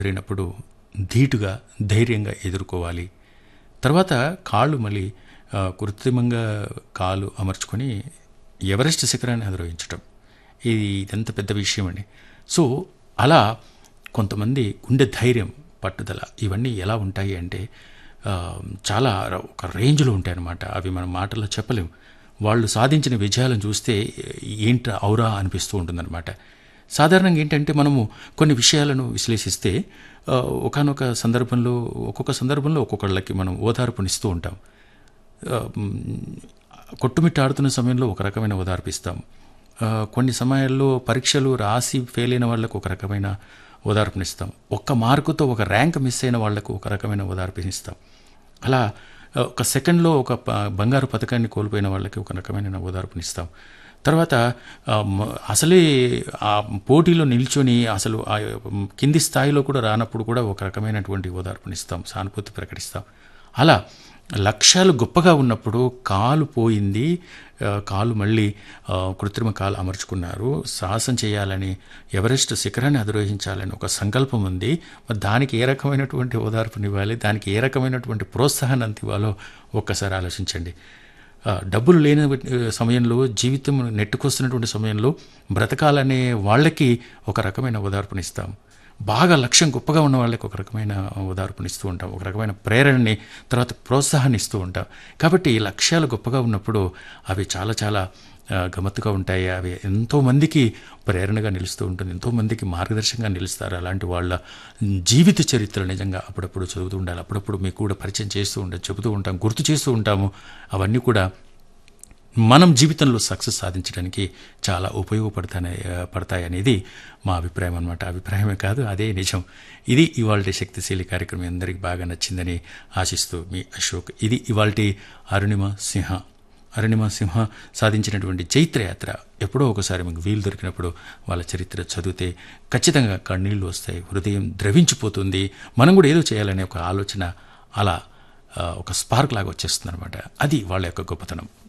జరిగినప్పుడు ధీటుగా ధైర్యంగా ఎదుర్కోవాలి తర్వాత కాళ్ళు మళ్ళీ ఆ, కృత్రిమంగా కాలు అమర్చుకొని ఎవరెస్ట్ శిఖరాన్ని అధిరోహించటం ఇది ఇదంత పెద్ద విషయం అండి సో అలా కొంతమంది గుండె ధైర్యం పట్టుదల ఇవన్నీ ఎలా ఉంటాయి అంటే ఆ, చాలా ర- ఒక రేంజ్లో ఉంటాయి అన్నమాట అవి మనం మాటల్లో చెప్పలేం వాళ్ళు సాధించిన విజయాలను చూస్తే ఏంట ఔరా అనిపిస్తూ ఉంటుందన్నమాట సాధారణంగా ఏంటంటే మనము కొన్ని విషయాలను విశ్లేషిస్తే ఆ, ఒకానొక సందర్భంలో ఒక్కొక్క సందర్భంలో ఒక్కొక్కళ్ళకి మనం ఓదార్పునిస్తూ ఉంటాం ఆ, మ్, కొట్టుమిట్టాడుతున్న సమయంలో ఒక రకమైన ఓదార్పు ఇస్తాం ఆ, కొన్ని సమయాల్లో పరీక్షలు రాసి ఫెయిల్ అయిన వాళ్ళకు ఒక రకమైన ఓదార్పునిస్తాం ఒక్క మార్కుతో ఒక ర్యాంక్ మిస్ అయిన వాళ్లకు ఒక రకమైన ఓదార్పునిస్తాం అలా ఆ, ఒక సెకండ్లో ఒక ప- బంగారు పథకాన్ని కోల్పోయిన వాళ్ళకి ఒక రకమైన ఓదార్పునిస్తాం తర్వాత ఆ, మ- అసలే ఆ పోటీలో నిల్చొని అసలు ఆ మ్, కింది స్థాయిలో కూడా రానప్పుడు కూడా ఒక రకమైనటువంటి ఓదార్పునిస్తాం సానుభూతి ప్రకటిస్తాం అలా లక్ష్యాలు గొప్పగా ఉన్నప్పుడు కాలు పోయింది ఆ, కాలు మళ్ళీ ఆ, కృత్రిమ కాలు అమర్చుకున్నారు సాహసం చేయాలని ఎవరెస్ట్ శిఖరాన్ని అధిరోహించాలని ఒక సంకల్పం ఉంది మరి దానికి ఏ రకమైనటువంటి ఓదార్పునివ్వాలి దానికి ఏ రకమైనటువంటి ప్రోత్సాహాన్ని ఇవ్వాలో ఒక్కసారి ఆలోచించండి ఆ, డబ్బులు లేని ఆ, సమయంలో జీవితం నెట్టుకొస్తున్నటువంటి సమయంలో బ్రతకాలనే వాళ్ళకి ఒక రకమైన ఓదార్పునిస్తాం బాగా లక్ష్యం గొప్పగా ఉన్న వాళ్ళకి ఒక రకమైన ఓదార్పునిస్తూ ఉంటాం ఒక రకమైన ప్రేరణని తర్వాత ప్రోత్సాహాన్ని ఇస్తూ ఉంటాం కాబట్టి ఈ లక్ష్యాలు గొప్పగా ఉన్నప్పుడు అవి చాలా చాలా ఆ, గమ్మత్తుగా ఉంటాయి అవి ఎంతోమందికి ప్రేరణగా నిలుస్తూ ఉంటుంది ఎంతోమందికి మార్గదర్శకంగా నిలుస్తారు అలాంటి వాళ్ళ జీవిత చరిత్రలు నిజంగా అప్పుడప్పుడు చదువుతూ ఉండాలి అప్పుడప్పుడు మీకు కూడా పరిచయం చేస్తూ ఉంటాం చెబుతూ ఉంటాం గుర్తు చేస్తూ ఉంటాము అవన్నీ కూడా మనం జీవితంలో సక్సెస్ సాధించడానికి చాలా ఉపయోగపడతాయి పడతాయి అనేది మా అభిప్రాయం అనమాట అభిప్రాయమే కాదు అదే నిజం ఇది ఇవాళ శక్తిశీలి కార్యక్రమం అందరికీ బాగా నచ్చిందని ఆశిస్తూ మీ అశోక్ ఇది ఇవాళ అరుణిమ సింహ అరుణిమ సింహ సాధించినటువంటి చైత్రయాత్ర ఎప్పుడో ఒకసారి మీకు వీలు దొరికినప్పుడు వాళ్ళ చరిత్ర చదివితే ఖచ్చితంగా కన్నీళ్లు వస్తాయి హృదయం ద్రవించిపోతుంది మనం కూడా ఏదో చేయాలనే ఒక ఆలోచన అలా ఆ, ఒక స్పార్క్ లాగా వచ్చేస్తుంది అనమాట అది వాళ్ళ యొక్క గొప్పతనం